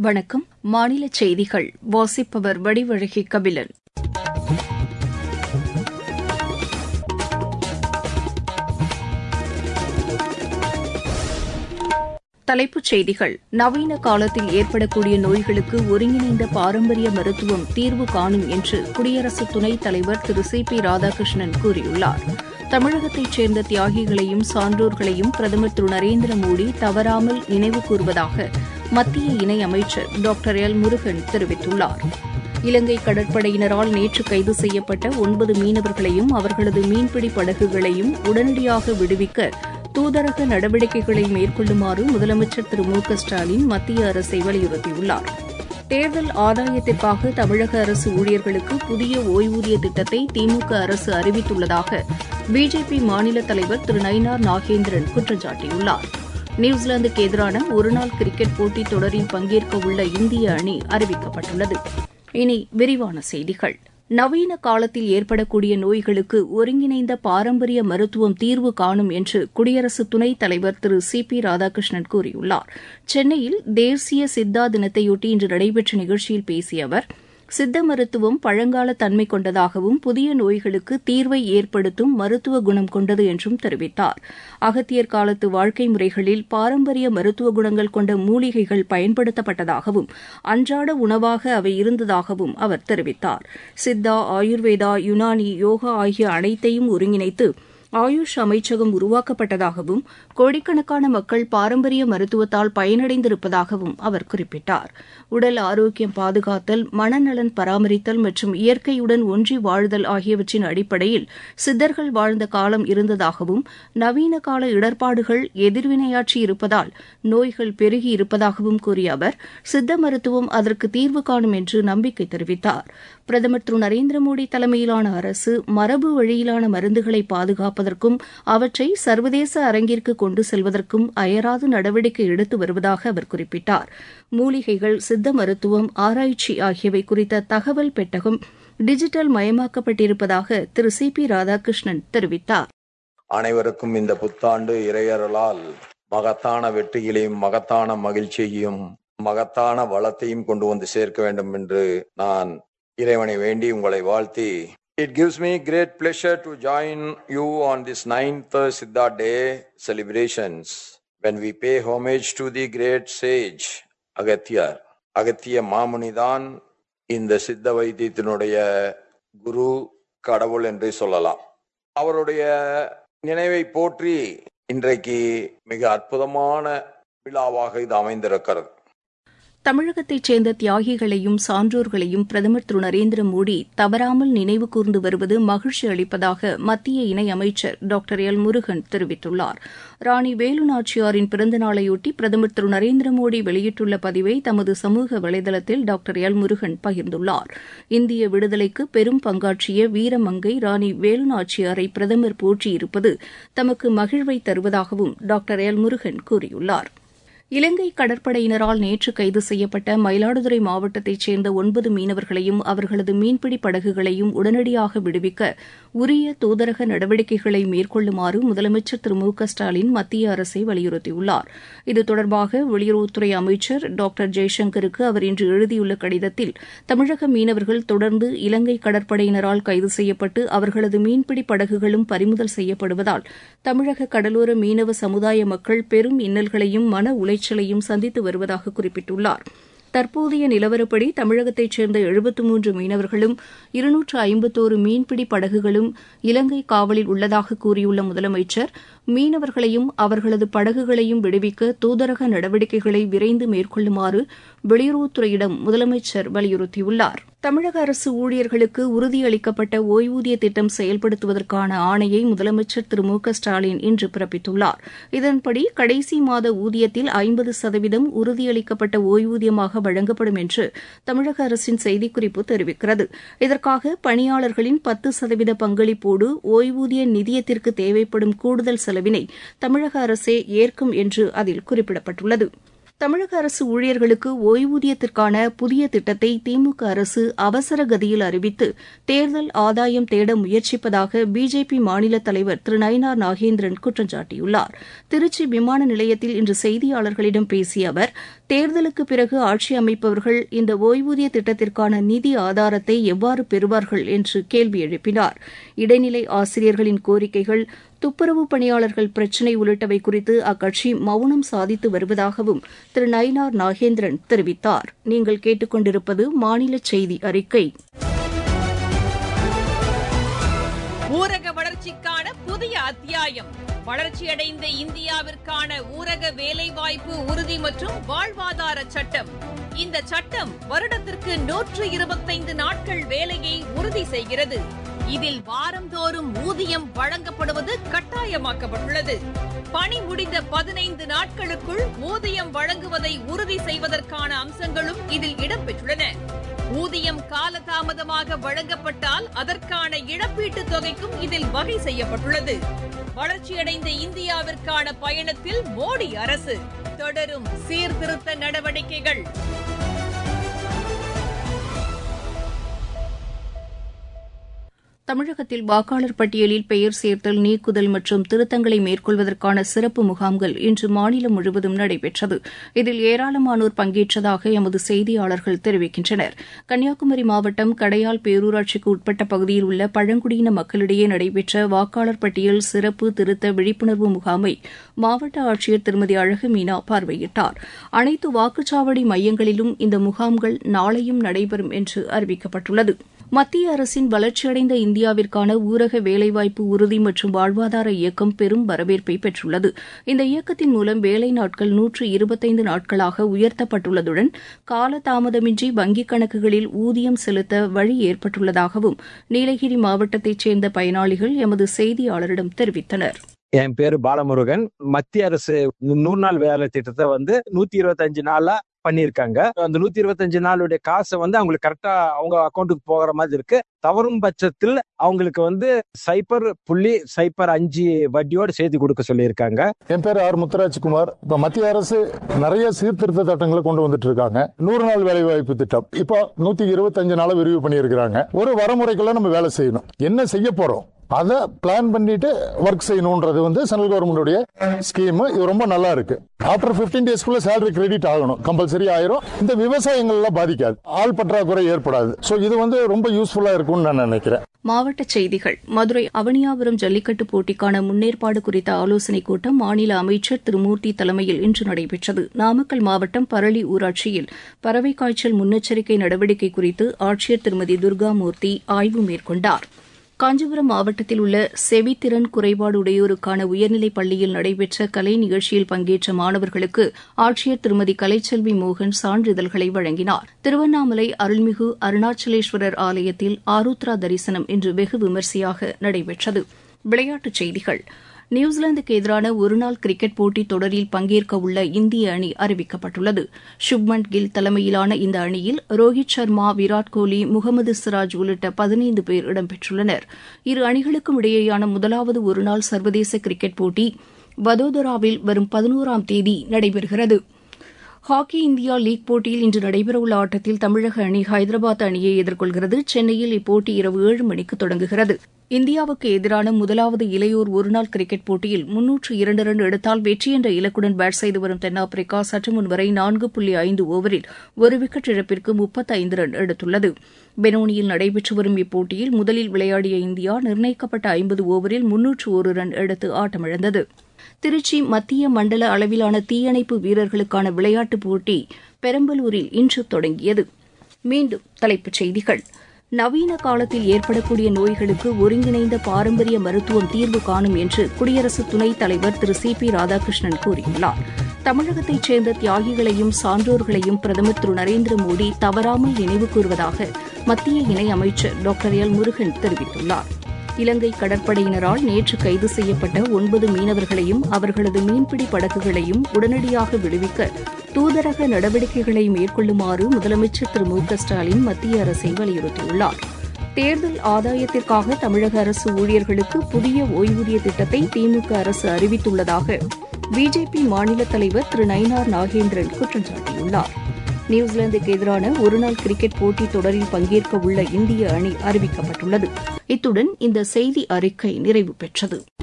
வணக்கம் மாநில செய்திகள் வாசிப்பவர் வடிவழகி கபிலன் தலைப்புச் செய்திகள் நவீன காலத்தில் ஏற்படக்கூடிய நோய்களுக்கு ஒருங்கிணைந்த பாரம்பரிய மருத்துவம் தீர்வு காணும் என்று குடியரசு துணைத் தலைவர் திரு சி பி ராதாகிருஷ்ணன் கூறியுள்ளார் தமிழகத்தைச் சேர்ந்த தியாகிகளையும் சான்றோர்களையும் பிரதமர் திரு நரேந்திர மோடி தவறாமல் நினைவு கூறுவதாக மத்திய இணையமைச்சர் டாக்டர் எல் முருகன் தெரிவித்துள்ளார் இலங்கை கடற்படையினரால் நேற்று கைது செய்யப்பட்ட ஒன்பது மீனவர்களையும் அவர்களது மீன்பிடி படகுகளையும் உடனடியாக விடுவிக்க தூதரக நடவடிக்கைகளை மேற்கொள்ளுமாறு முதலமைச்சர் திரு மு க ஸ்டாலின் மத்திய அரசை வலியுறுத்தியுள்ளார் தேர்தல் ஆதாயத்திற்காக தமிழக அரசு ஊழியர்களுக்கு புதிய ஓய்வூதிய திட்டத்தை திமுக அரசு அறிவித்துள்ளதாக பிஜேபி மாநில தலைவர் திரு நயினார் நாகேந்திரன் குற்றம் சாட்டியுள்ளார் நியூசிலாந்துக்கு எதிரான ஒருநாள் கிரிக்கெட் போட்டித் தொடரில் பங்கேற்க உள்ள இந்திய அணி அறிவிக்கப்பட்டுள்ளது இனி விரிவான செய்திகள் நவீன காலத்தில் ஏற்படக்கூடிய நோய்களுக்கு ஒருங்கிணைந்த பாரம்பரிய மருத்துவம் தீர்வு காணும் என்று குடியரசு துணைத் தலைவர் திரு சி பி ராதாகிருஷ்ணன் கூறியுள்ளார் சென்னையில் தேசிய சித்தா தினத்தையொட்டி இன்று நடைபெற்ற நிகழ்ச்சியில் பேசிய அவர் சித்த மருத்துவம் பழங்கால தன்மை கொண்டதாகவும் புதிய நோய்களுக்கு தீர்வை ஏற்படுத்தும் மருத்துவ குணம் கொண்டது என்றும் தெரிவித்தார் அகத்தியர் காலத்து வாழ்க்கை முறைகளில் பாரம்பரிய மருத்துவ குணங்கள் கொண்ட மூலிகைகள் பயன்படுத்தப்பட்டதாகவும் அன்றாட உணவாக அவை இருந்ததாகவும் அவர் தெரிவித்தார் சித்தா ஆயுர்வேதா யுனானி யோகா ஆகிய அனைத்தையும் ஒருங்கிணைத்து ஆயுஷ் அமைச்சகம் உருவாக்கப்பட்டதாகவும் கோடிக்கணக்கான மக்கள் பாரம்பரிய மருத்துவத்தால் பயனடைந்திருப்பதாகவும் அவர் குறிப்பிட்டார் உடல் ஆரோக்கியம் பாதுகாத்தல் மனநலன் பராமரித்தல் மற்றும் இயற்கையுடன் ஒன்றி வாழ்தல் ஆகியவற்றின் அடிப்படையில் சித்தர்கள் வாழ்ந்த காலம் இருந்ததாகவும் நவீன கால இடர்பாடுகள் எதிர்வினையாற்றி இருப்பதால் நோய்கள் பெருகி இருப்பதாகவும் கூறிய அவர் சித்த மருத்துவம் அதற்கு தீர்வு காணும் என்று நம்பிக்கை தெரிவித்தார் பிரதமர் திரு நரேந்திர மோடி தலைமையிலான அரசு மரபு வழியிலான மருந்துகளை பாதுகாப்பதற்கும் அவற்றை சர்வதேச அரங்கிற்கு கொண்டு செல்வதற்கும் அயராது நடவடிக்கை எடுத்து வருவதாக அவர் குறிப்பிட்டார் மூலிகைகள் சித்த மருத்துவம் ஆராய்ச்சி ஆகியவை குறித்த தகவல் பெட்டகம் டிஜிட்டல் மயமாக்கப்பட்டிருப்பதாக திரு சி பி ராதாகிருஷ்ணன் தெரிவித்தார் அனைவருக்கும் இந்த புத்தாண்டு இறையறலால் மகத்தான வெற்றிகளையும் மகத்தான மகிழ்ச்சியையும் மகத்தான வளத்தையும் கொண்டு வந்து சேர்க்க வேண்டும் என்று நான் இறைவனை வேண்டி உங்களை வாழ்த்தி It gives me great pleasure to join you on this ninth Siddha Day celebrations when we pay homage to the great sage Agathya. அகத்திய மாமுனிதான் இந்த சித்த வைத்தியத்தினுடைய குரு கடவுள் என்று சொல்லலாம் அவருடைய நினைவை போற்றி இன்றைக்கு மிக அற்புதமான விழாவாக இது அமைந்திருக்கிறது தமிழகத்தைச் சேர்ந்த தியாகிகளையும் சான்றோர்களையும் பிரதமர் திரு நரேந்திர மோடி தவறாமல் நினைவு கூர்ந்து வருவது மகிழ்ச்சி அளிப்பதாக மத்திய இணையமைச்சர் டாக்டர் எல் முருகன் தெரிவித்துள்ளார் ராணி வேலு நாச்சியாரின் பிறந்த நாளையொட்டி பிரதமர் திரு நரேந்திர மோடி வெளியிட்டுள்ள பதிவை தமது சமூக வலைதளத்தில் டாக்டர் எல் முருகன் பகிர்ந்துள்ளார் இந்திய விடுதலைக்கு பெரும் பங்காற்றிய வீரமங்கை ராணி வேலு நாச்சியாரை பிரதமர் போற்றியிருப்பது தமக்கு மகிழ்வை தருவதாகவும் டாக்டர் எல் முருகன் கூறியுள்ளார் இலங்கை கடற்படையினரால் நேற்று கைது செய்யப்பட்ட மயிலாடுதுறை மாவட்டத்தைச் சேர்ந்த ஒன்பது மீனவர்களையும் அவர்களது மீன்பிடி படகுகளையும் உடனடியாக விடுவிக்க உரிய தூதரக நடவடிக்கைகளை மேற்கொள்ளுமாறு முதலமைச்சர் திரு மு க ஸ்டாலின் மத்திய அரசை வலியுறுத்தியுள்ளார் இது தொடர்பாக வெளியுறவுத்துறை அமைச்சர் டாக்டர் ஜெய்சங்கருக்கு அவர் இன்று எழுதியுள்ள கடிதத்தில் தமிழக மீனவர்கள் தொடர்ந்து இலங்கை கடற்படையினரால் கைது செய்யப்பட்டு அவர்களது மீன்பிடி படகுகளும் பறிமுதல் செய்யப்படுவதால் தமிழக கடலோர மீனவ சமுதாய மக்கள் பெரும் இன்னல்களையும் மன உளைச்சலையும் சந்தித்து வருவதாக குறிப்பிட்டுள்ளார் தற்போதைய நிலவரப்படி தமிழகத்தைச் சேர்ந்த எழுபத்து மூன்று மீனவர்களும் இருநூற்று ஐம்பத்தோரு மீன்பிடி படகுகளும் இலங்கை காவலில் உள்ளதாக கூறியுள்ள முதலமைச்சர் மீனவர்களையும் அவர்களது படகுகளையும் விடுவிக்க தூதரக நடவடிக்கைகளை விரைந்து மேற்கொள்ளுமாறு வெளியுறவுத்துறையிடம் முதலமைச்சர் வலியுறுத்தியுள்ளார் தமிழக அரசு ஊழியர்களுக்கு உறுதியளிக்கப்பட்ட ஓய்வூதிய திட்டம் செயல்படுத்துவதற்கான ஆணையை முதலமைச்சர் திரு மு க ஸ்டாலின் இன்று பிறப்பித்துள்ளார் இதன்படி கடைசி மாத ஊதியத்தில் ஐம்பது சதவீதம் உறுதியளிக்கப்பட்ட ஓய்வூதியமாக வழங்கப்படும் என்று தமிழக அரசின் செய்திக்குறிப்பு தெரிவிக்கிறது இதற்காக பணியாளர்களின் பத்து சதவீத பங்களிப்போடு ஓய்வூதிய நிதியத்திற்கு தேவைப்படும் கூடுதல் செலவினை தமிழக அரசே ஏற்கும் என்று அதில் குறிப்பிடப்பட்டுள்ளது தமிழக அரசு ஊழியர்களுக்கு ஓய்வூதியத்திற்கான புதிய திட்டத்தை திமுக அரசு அவசர கதியில் அறிவித்து தேர்தல் ஆதாயம் தேட முயற்சிப்பதாக பிஜேபி மாநில தலைவர் திரு நயினார் நாகேந்திரன் குற்றம் சாட்டியுள்ளார் திருச்சி விமான நிலையத்தில் இன்று செய்தியாளர்களிடம் பேசிய அவர் தேர்தலுக்கு பிறகு ஆட்சி அமைப்பவர்கள் இந்த ஓய்வூதிய திட்டத்திற்கான நிதி ஆதாரத்தை எவ்வாறு பெறுவார்கள் என்று கேள்வி எழுப்பினார் இடைநிலை ஆசிரியர்களின் கோரிக்கைகள் துப்புரவு பணியாளர்கள் பிரச்சினை உள்ளிட்டவை குறித்து அக்கட்சி மௌனம் சாதித்து வருவதாகவும் திரு நயினார் நாகேந்திரன் தெரிவித்தார் நீங்கள் கேட்டுக்கொண்டிருப்பது மாநில செய்தி அறிக்கை ஊரக வளர்ச்சிக்கான புதிய அத்தியாயம் வளர்ச்சியடைந்த இந்தியாவிற்கான ஊரக வேலைவாய்ப்பு உறுதி மற்றும் வாழ்வாதார சட்டம் இந்த சட்டம் வருடத்திற்கு நூற்று இருபத்தைந்து நாட்கள் வேலையை உறுதி செய்கிறது இதில் வாரந்தோறும் ஊதியம் வழங்கப்படுவது கட்டாயமாக்கப்பட்டுள்ளது பணி முடிந்த பதினைந்து நாட்களுக்குள் ஊதியம் வழங்குவதை உறுதி செய்வதற்கான அம்சங்களும் இதில் இடம்பெற்றுள்ளன ஊதியம் காலதாமதமாக வழங்கப்பட்டால் அதற்கான இழப்பீட்டுத் தொகைக்கும் இதில் வகை செய்யப்பட்டுள்ளது வளர்ச்சியடைந்த இந்தியாவிற்கான பயணத்தில் மோடி அரசு தொடரும் சீர்திருத்த நடவடிக்கைகள் தமிழகத்தில் வாக்காளர் பட்டியலில் பெயர் சேர்த்தல் நீக்குதல் மற்றும் திருத்தங்களை மேற்கொள்வதற்கான சிறப்பு முகாம்கள் இன்று மாநிலம் முழுவதும் நடைபெற்றது இதில் ஏராளமானோர் பங்கேற்றதாக எமது செய்தியாளர்கள் தெரிவிக்கின்றனர் கன்னியாகுமரி மாவட்டம் கடையால் பேரூராட்சிக்கு உட்பட்ட பகுதியில் உள்ள பழங்குடியின மக்களிடையே நடைபெற்ற வாக்காளர் பட்டியல் சிறப்பு திருத்த விழிப்புணர்வு முகாமை மாவட்ட ஆட்சியர் திருமதி அழகு மீனா பார்வையிட்டார் அனைத்து வாக்குச்சாவடி மையங்களிலும் இந்த முகாம்கள் நாளையும் நடைபெறும் என்று அறிவிக்கப்பட்டுள்ளது மத்திய அரசின் வளர்ச்சியடைந்த இந்தியாவிற்கான ஊரக வேலைவாய்ப்பு உறுதி மற்றும் வாழ்வாதார இயக்கம் பெரும் வரவேற்பை பெற்றுள்ளது இந்த இயக்கத்தின் மூலம் வேலை நாட்கள் நூற்று இருபத்தைந்து நாட்களாக உயர்த்தப்பட்டுள்ளதுடன் காலதாமதமின்றி வங்கிக் கணக்குகளில் ஊதியம் செலுத்த வழி ஏற்பட்டுள்ளதாகவும் நீலகிரி மாவட்டத்தைச் சேர்ந்த பயனாளிகள் எமது செய்தியாளரிடம் தெரிவித்தனர் என் பேரு பாலமுருகன் மத்திய அரசு நூறு நாள் வேலை திட்டத்தை வந்து நூத்தி இருபத்தஞ்சு நாளா பண்ணியிருக்காங்க அந்த நூத்தி இருபத்தஞ்சு நாளுடைய காசை வந்து அவங்களுக்கு கரெக்டா அவங்க அக்கௌண்ட்டுக்கு போகிற மாதிரி இருக்கு தவறும் பட்சத்தில் அவங்களுக்கு வந்து சைபர் புள்ளி சைபர் அஞ்சு வட்டியோடு சேர்த்து கொடுக்க சொல்லியிருக்காங்க என் பேர் ஆர் முத்துராஜ்குமார் இப்ப மத்திய அரசு நிறைய சீர்திருத்த திட்டங்களை கொண்டு வந்துட்டு இருக்காங்க நூறு நாள் வேலை வாய்ப்பு திட்டம் இப்போ நூத்தி இருபத்தஞ்சு நாளை விரிவு பண்ணியிருக்கிறாங்க ஒரு வரமுறைக்குள்ள நம்ம வேலை செய்யணும் என்ன செய்ய போறோம் அதை பிளான் பண்ணிட்டு ஒர்க் செய்யணும்ன்றது வந்து சென்ட்ரல் கவர்மெண்டுடைய ஸ்கீம் இது ரொம்ப நல்லா இருக்கு ஆஃப்டர் பிப்டீன் டேஸ்க்குள்ள சேலரி கிரெடிட் ஆகணும் கம்பல்சரி ஆயிரும் இந்த விவசாயங்கள்லாம் பாதிக்காது ஆள் பற்றாக்குறை ஏற்படாது ஸோ இது வந்து ரொம்ப யூஸ்ஃபுல்லா இருக்கும்னு நான் நினைக்கிறேன் மாவட்டச் செய்திகள் மதுரை அவனியாபுரம் ஜல்லிக்கட்டு போட்டிக்கான முன்னேற்பாடு குறித்த ஆலோசனைக் கூட்டம் மாநில அமைச்சர் திரு மூர்த்தி தலைமையில் இன்று நடைபெற்றது நாமக்கல் மாவட்டம் பரளி ஊராட்சியில் பறவை காய்ச்சல் முன்னெச்சரிக்கை நடவடிக்கை குறித்து ஆட்சியர் திருமதி துர்காமூர்த்தி ஆய்வு மேற்கொண்டார் காஞ்சிபுரம் மாவட்டத்தில் உள்ள செவித்திறன் குறைபாடு உடையோருக்கான உயர்நிலைப் பள்ளியில் நடைபெற்ற கலை நிகழ்ச்சியில் பங்கேற்ற மாணவர்களுக்கு ஆட்சியர் திருமதி கலைச்செல்வி மோகன் சான்றிதழ்களை வழங்கினார் திருவண்ணாமலை அருள்மிகு அருணாச்சலேஸ்வரர் ஆலயத்தில் ஆருத்ரா தரிசனம் இன்று வெகு விமரிசையாக நடைபெற்றது விளையாட்டுச் செய்திகள் நியூசிலாந்துக்கு எதிரான ஒருநாள் கிரிக்கெட் போட்டித் தொடரில் பங்கேற்க உள்ள இந்திய அணி அறிவிக்கப்பட்டுள்ளது சுப்மன் கில் தலைமையிலான இந்த அணியில் ரோஹித் சர்மா விராட் கோலி முகமது சிராஜ் உள்ளிட்ட பதினைந்து பேர் இடம்பெற்றுள்ளனர் இரு அணிகளுக்கும் இடையேயான முதலாவது ஒருநாள் சர்வதேச கிரிக்கெட் போட்டி வதோதராவில் வரும் பதினோராம் தேதி நடைபெறுகிறது ஹாக்கி இந்தியா லீக் போட்டியில் இன்று நடைபெறவுள்ள ஆட்டத்தில் தமிழக அணி ஹைதராபாத் அணியை எதிர்கொள்கிறது சென்னையில் இப்போட்டி இரவு ஏழு மணிக்கு தொடங்குகிறது இந்தியாவுக்கு எதிரான முதலாவது இளையோர் ஒருநாள் கிரிக்கெட் போட்டியில் முன்னூற்று இரண்டு ரன் எடுத்தால் வெற்றி என்ற இலக்குடன் பேட் செய்து வரும் தென்னாப்பிரிக்கா சற்று முன் வரை நான்கு புள்ளி ஐந்து ஓவரில் ஒரு விக்கெட் இழப்பிற்கு முப்பத்தைந்து ரன் எடுத்துள்ளது பெனோனியில் நடைபெற்று வரும் இப்போட்டியில் முதலில் விளையாடிய இந்தியா நிர்ணயிக்கப்பட்ட ஐம்பது ஓவரில் முன்னூற்று ஒரு ரன் எடுத்து ஆட்டமிழந்தது திருச்சி மத்திய மண்டல அளவிலான தீயணைப்பு வீரர்களுக்கான விளையாட்டுப் போட்டி பெரம்பலூரில் இன்று தொடங்கியது மீண்டும் தலைப்புச் செய்திகள் நவீன காலத்தில் ஏற்படக்கூடிய நோய்களுக்கு ஒருங்கிணைந்த பாரம்பரிய மருத்துவம் தீர்வு காணும் என்று குடியரசு துணைத் தலைவர் திரு சி பி ராதாகிருஷ்ணன் கூறியுள்ளார் தமிழகத்தைச் சேர்ந்த தியாகிகளையும் சான்றோர்களையும் பிரதமர் திரு நரேந்திர மோடி தவறாமல் நினைவு கூறுவதாக மத்திய இணையமைச்சர் டாக்டர் எல் முருகன் தெரிவித்துள்ளார் இலங்கை கடற்படையினரால் நேற்று கைது செய்யப்பட்ட ஒன்பது மீனவர்களையும் அவர்களது மீன்பிடி படகுகளையும் உடனடியாக விடுவிக்க தூதரக நடவடிக்கைகளை மேற்கொள்ளுமாறு முதலமைச்சர் திரு மு க ஸ்டாலின் மத்திய அரசை வலியுறுத்தியுள்ளார் தேர்தல் ஆதாயத்திற்காக தமிழக அரசு ஊழியர்களுக்கு புதிய ஓய்வூதிய திட்டத்தை திமுக அரசு அறிவித்துள்ளதாக பிஜேபி மாநில தலைவர் திரு நயினார் நாகேந்திரன் குற்றம் சாட்டியுள்ளார் நியூசிலாந்துக்கு எதிரான ஒருநாள் கிரிக்கெட் போட்டித் தொடரில் பங்கேற்க உள்ள இந்திய அணி அறிவிக்கப்பட்டுள்ளது இத்துடன் இந்த செய்தி அறிக்கை நிறைவு பெற்றது